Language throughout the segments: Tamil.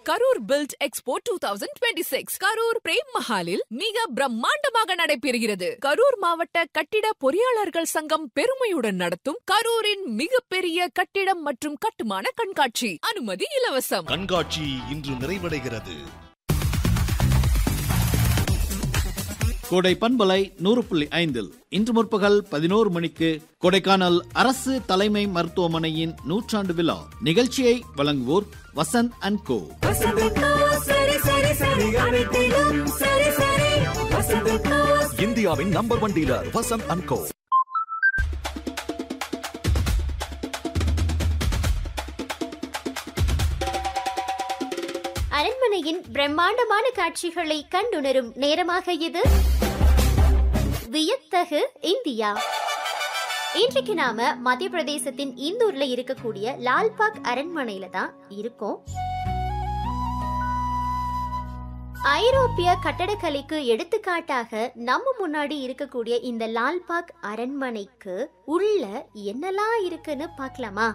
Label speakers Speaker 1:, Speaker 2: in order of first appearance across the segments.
Speaker 1: Karur build expo two thousand twenty six Karur Prem மஹாலில் மிக பிரம்மாண்டமாக நடைபெறுகிறது கரூர் மாவட்ட கட்டிட பொறியாளர்கள் சங்கம் பெருமையுடன் நடத்தும் கரூரின் மிகப்பெரிய கட்டிடம் மற்றும் கட்டுமான கண்காட்சி அனுமதி இலவசம்
Speaker 2: கண்காட்சி இன்று நிறைவடைகிறது
Speaker 3: கோடை பண்பலை நூறு புள்ளி ஐந்தில் இன்று முற்பகல் பதினோரு மணிக்கு கொடைக்கானல் அரசு தலைமை மருத்துவமனையின் நூற்றாண்டு விழா நிகழ்ச்சியை வழங்குவோர் வசந்த் அண்ட் கோ
Speaker 2: இந்தியாவின் number one dealer Vasanth and co
Speaker 4: அரண்மனையின் பிரம்மாண்டமான காட்சிகளை கண்டுணரும் நேரமாக இது வியத்தகு இந்தியா இன்றைக்கு நாம மத்திய பிரதேசத்தின் இந்தூர்ல இருக்கக்கூடிய லால்பாக் அரண்மனையில தான் இருக்கோம் ஐரோப்பிய கட்டடக்கலைக்கு எடுத்துக்காட்டாக நம்ம முன்னாடி இருக்கக்கூடிய இந்த லால்பாக் அரண்மனைக்கு உள்ள என்னெல்லாம் இருக்குன்னு பார்க்கலாமா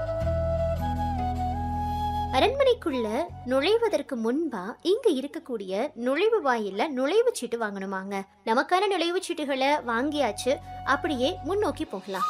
Speaker 4: அரண்மனைக்குள்ள நுழைவதற்கு முன்பா இங்க இருக்கக்கூடிய நுழைவு வாயில்ல நுழைவு சீட்டு வாங்கணுமாங்க நமக்கான நுழைவு சீட்டுகளை வாங்கியாச்சு அப்படியே முன்னோக்கி போகலாம்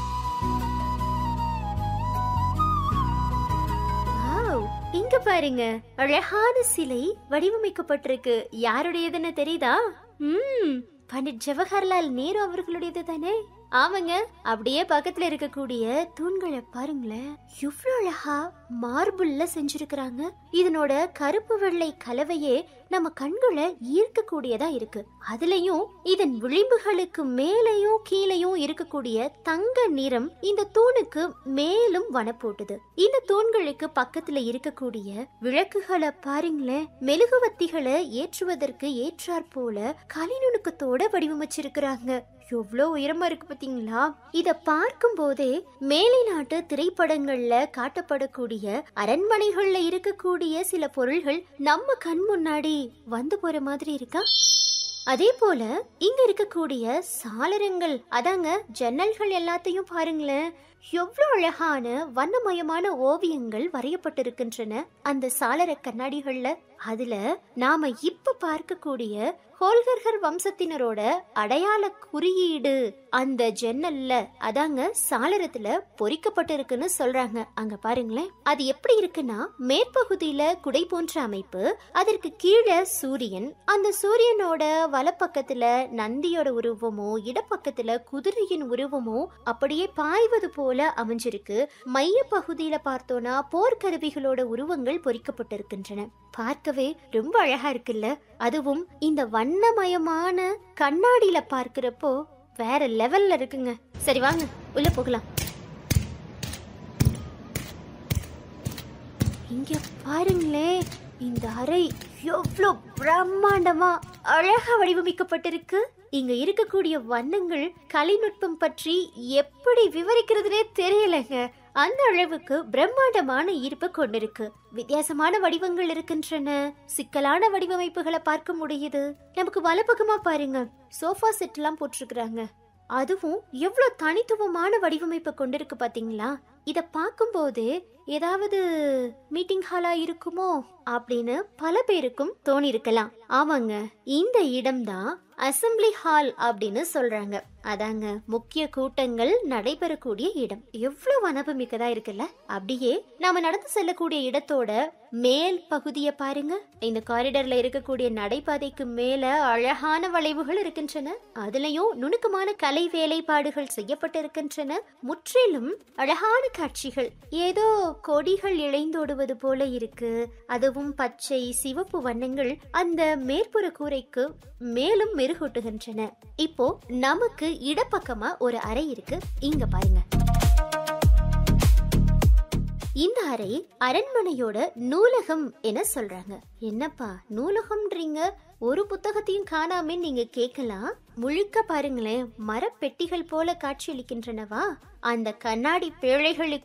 Speaker 4: வாவ், இங்க பாருங்க அழகான சிலை வடிவமைக்கப்பட்டிருக்கு யாருடையதுன்னு தெரியுதா ம் பண்டிட் ஜவஹர்லால் நேரு அவர்களுடையது தானே ஆமாங்க அப்படியே பக்கத்துல இருக்கக்கூடிய தூண்களை பாருங்களேன் எவ்வளவு அழகா மார்பிள்ல செஞ்சிருக்கிறாங்க இதனோட கருப்பு வெள்ளை கலவையே நம்ம கண்களை ஈர்க்கக்கூடியதா இருக்கு அதுலயும் இதன் விளிம்புகளுக்கு மேலையும் கீழையும் இருக்கக்கூடிய தங்க நிறம் இந்த தூணுக்கு மேலும் வனப்போட்டுது இந்த தூண்களுக்கு பக்கத்துல இருக்கக்கூடிய விளக்குகளை பாருங்களேன் மெழுகுவத்திகளை ஏற்றுவதற்கு ஏற்றாற் போல கலிநுணுக்கத்தோட வடிவமைச்சிருக்கிறாங்க எவ்வளோ உயரமா இருக்கு பாத்தீங்களா இத பார்க்கும் போதே மேலை நாட்டு திரைப்படங்கள்ல காட்டப்படக்கூடிய அரண்மனைகள்ல இருக்கக்கூடிய சில பொருள்கள் நம்ம கண் முன்னாடி வந்து போற மாதிரி இருக்கா அதே போல இங்க இருக்கக்கூடிய சாளரங்கள் அதாங்க ஜன்னல்கள் எல்லாத்தையும் பாருங்களேன் எவ்வளோ அழகான வண்ணமயமான ஓவியங்கள் வரையப்பட்டிருக்கின்றன அந்த சாளர கண்ணாடிகள்ல அதுல நாம இப்ப பார்க்கக்கூடிய ஹோல்கர்கர் வம்சத்தினரோட அடையாள குறியீடு அந்த ஜன்னல்ல அதாங்க சாளரத்துல பொறிக்கப்பட்டிருக்குன்னு சொல்றாங்க அங்க பாருங்களேன் அது எப்படி இருக்குன்னா மேற்பகுதியில குடை போன்ற அமைப்பு அதற்கு கீழே சூரியன் அந்த சூரியனோட வலப்பக்கத்துல நந்தியோட உருவமோ இடப்பக்கத்துல குதிரையின் உருவமோ அப்படியே பாய்வது போல அமைஞ்சிருக்கு மைய பகுதியில பார்த்தோம்னா போர்க்கருவிகளோட உருவங்கள் பொறிக்கப்பட்டிருக்கின்றன பார்க்கவே ரொம்ப அழகா இருக்குல்ல அதுவும் இந்த வண்ணமயமான கண்ணாடியில பார்க்கிறப்போ வேற லெவல்ல இருக்குங்க சரி வாங்க உள்ள போகலாம் இங்க பாருங்களேன் இந்த அறை எவ்வளோ பிரம்மாண்டமா அழகா வடிவமைக்கப்பட்டிருக்கு இங்க இருக்கக்கூடிய வண்ணங்கள் கலைநுட்பம் பற்றி எப்படி விவரிக்கிறதுனே தெரியலங்க அந்த அளவுக்கு பிரம்மாண்டமான ஈர்ப்பு கொண்டிருக்கு வித்தியாசமான வடிவங்கள் இருக்கின்றன சிக்கலான வடிவமைப்புகளை பார்க்க முடியுது நமக்கு வலப்பக்கமா பாருங்க சோஃபா செட் எல்லாம் போட்டிருக்கிறாங்க அதுவும் எவ்வளவு தனித்துவமான வடிவமைப்பை கொண்டிருக்கு பாத்தீங்களா இத பார்க்கும்போது ஏதாவது மீட்டிங் ஹாலா இருக்குமோ அப்படின்னு பல பேருக்கும் தோணி இருக்கலாம் ஆமாங்க இந்த இடம்தான் அசம்பிளி ஹால் அப்படின்னு சொல்றாங்க அதாங்க முக்கிய கூட்டங்கள் நடைபெறக்கூடிய இடம் எவ்வளவு அனுபவமிக்கதா இருக்குல்ல அப்படியே நாம நடந்து செல்லக்கூடிய இடத்தோட மேல் பகுதியை பாருங்க இந்த காரிடர்ல இருக்கக்கூடிய நடைபாதைக்கு மேல அழகான வளைவுகள் இருக்கின்றன அதுலயும் நுணுக்கமான கலை வேலைப்பாடுகள் செய்யப்பட்டிருக்கின்றன முற்றிலும் அழகான காட்சிகள் ஏதோ கொடிகள் இழைந்தோடுவது போல இருக்கு அதுவும் பச்சை சிவப்பு வண்ணங்கள் அந்த மேற்புற கூரைக்கு மேலும் மெருகூட்டுகின்றன இப்போ நமக்கு இடப்பக்கமா ஒரு அறை இருக்கு இங்க பாருங்க இந்த அறை அரண்மனையோட நூலகம் என சொல்றாங்க என்னப்பா நூலகம்ன்றீங்க ஒரு புத்தகத்தையும் காணாமே நீங்க கேட்கலாம் முழுக்க பாருங்களேன் மரப்பெட்டிகள் போல காட்சியளிக்கின்றனவா அந்த கண்ணாடி பேழைகளுக்கு